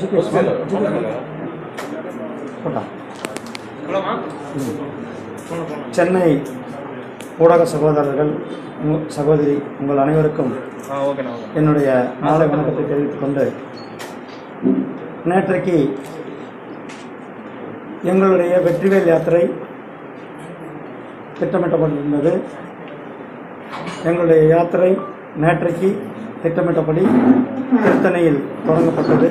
ஜிகேஷ் போட்டா போலாமா சென்னை ஊடக சகோதரர்கள் உங்க- சகோதரி உங்கள் அனைவருக்கும் ஆ ஓகேண்ணா ஓகே என்னுடைய மாலை வணக்கத்தை தெரிவித்துக் கொண்டு நேற்றைக்கு எங்களுடைய வெற்றிவேல் யாத்திரை திட்டமிட்டப்பட்டிருந்தது எங்களுடைய யாத்திரை நேற்றைக்கு திட்டமிட்டபடி திருத்தணியில் தொடங்கப்பட்டது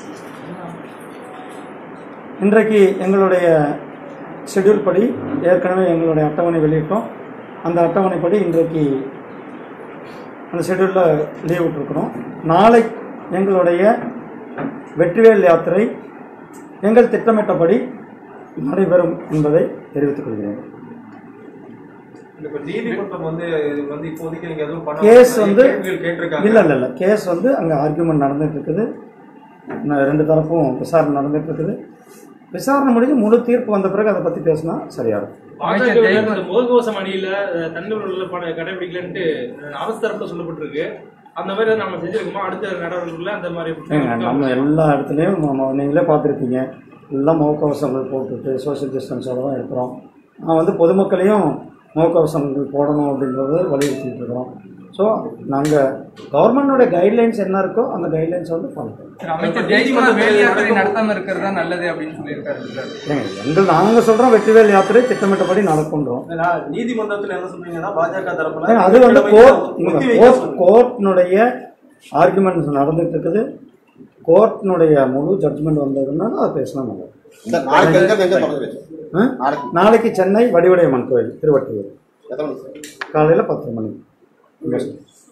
இன்றைக்கு எங்களுடைய ஷெட்யூல் படி ஏற்கனவே எங்களுடைய அட்டவணை வெளியிட்டோம் அந்த அட்டவணைப்படி இன்றைக்கு அந்த ஷெட்யூலில் லீவ் விட்டுருக்குறோம் நாளை எங்களுடைய வெற்றிவேல் யாத்திரை எங்கள் திட்டமிட்டபடி நடைபெறும் என்பதை தெரிவித்துக் கொள்கிறேன் இப்ப நீதிமன்றம் வந்து இது வந்து இப்போதைக்கு நீங்க எதுவும் பண்ண கேஸ் வந்து கேள்விகள் கேட்டிருக்காங்க இல்லை இல்லை இல்லை கேஸ் வந்து அங்கே ஆர்கியூமெண்ட் நடந்துட்டு இருக்குது ந- ரெண்டு தரப்பும் விசாரணை நடந்துட்டு இருக்குது விசாரணை முடிஞ்சு முழு தீர்ப்பு வந்த பிறகு அதை பற்றி பேசினா சரியா இருக்கும் பாஜக இந்த முகக்கவசம் அணியில அஹ், தண்ணீர் உள்ள பண கடைபிடிக்கலன்ட்டு அஹ், அரசு தரப்புல சொல்லப்பட்டிருக்கு அந்த மாதிரி நம்ம செஞ்சிருக்கோமா அடுத்த நடவடிக்கைல அந்த மாதிரி ஏங்க நம்ம எல்லா இடத்துலையும் நம்ம நீங்களே பார்த்துருப்பீங்க எல்லாம் முகக்கவசங்கள் போட்டுட்டு சோஷியல் டிஸ்டன்ஸோட தான் இருக்கிறோம் நான் வந்து பொதுமக்களையும் முகக்கவசங்கள் போடணும் அப்படின்றது வலியுறுத்திட்டு இருக்கிறோம் ஸோ நாங்கள் கவர்மெண்டோட கைட்லைன்ஸ் என்ன இருக்கோ அந்த கைட்லைன்ஸ் வந்து ஃபாலோ பண்ணுறோம் அமைச்சர் ஜெயக்குமார் வேல் யாத்திரை நடத்தாம இருக்கிறது தான் நல்லது அப்படின்னு சொல்லியிருக்காரு சார் ஏங்க எங்கள் நாங்கள் சொல்கிறோம் வெற்றிவேல் யாத்திரை திட்டமிட்டபடி நடக்கின்றோம் ஏன்னா, நீதிமன்றத்துல என்ன சொல்றீங்கன்னா பாஜக தரப்புல ஏங்க, அது வந்து ஒத்தி கோர்ட் வைக்க கோர்ட் சொல்றீங்க. கோர்ட்னுடைய ஆர்குமெண்ட்ஸ் நடந்துட்டு இருக்குது கோர்ட்னுடைய முழு ஜட்ஜ்மெண்ட் வந்ததுன்னா அதை பேசினா நல்லது இந்த நாளைக்கு எங்க எங்க தொடர்ந்து பேசுவோம் ஆ? நாளைக்கு நாளைக்கு சென்னை வடிவுடையம்மன் கோயில் திருவட்டூர் எத்தனை மணிக்கு சார் காலையில் பத்து மணி இங்க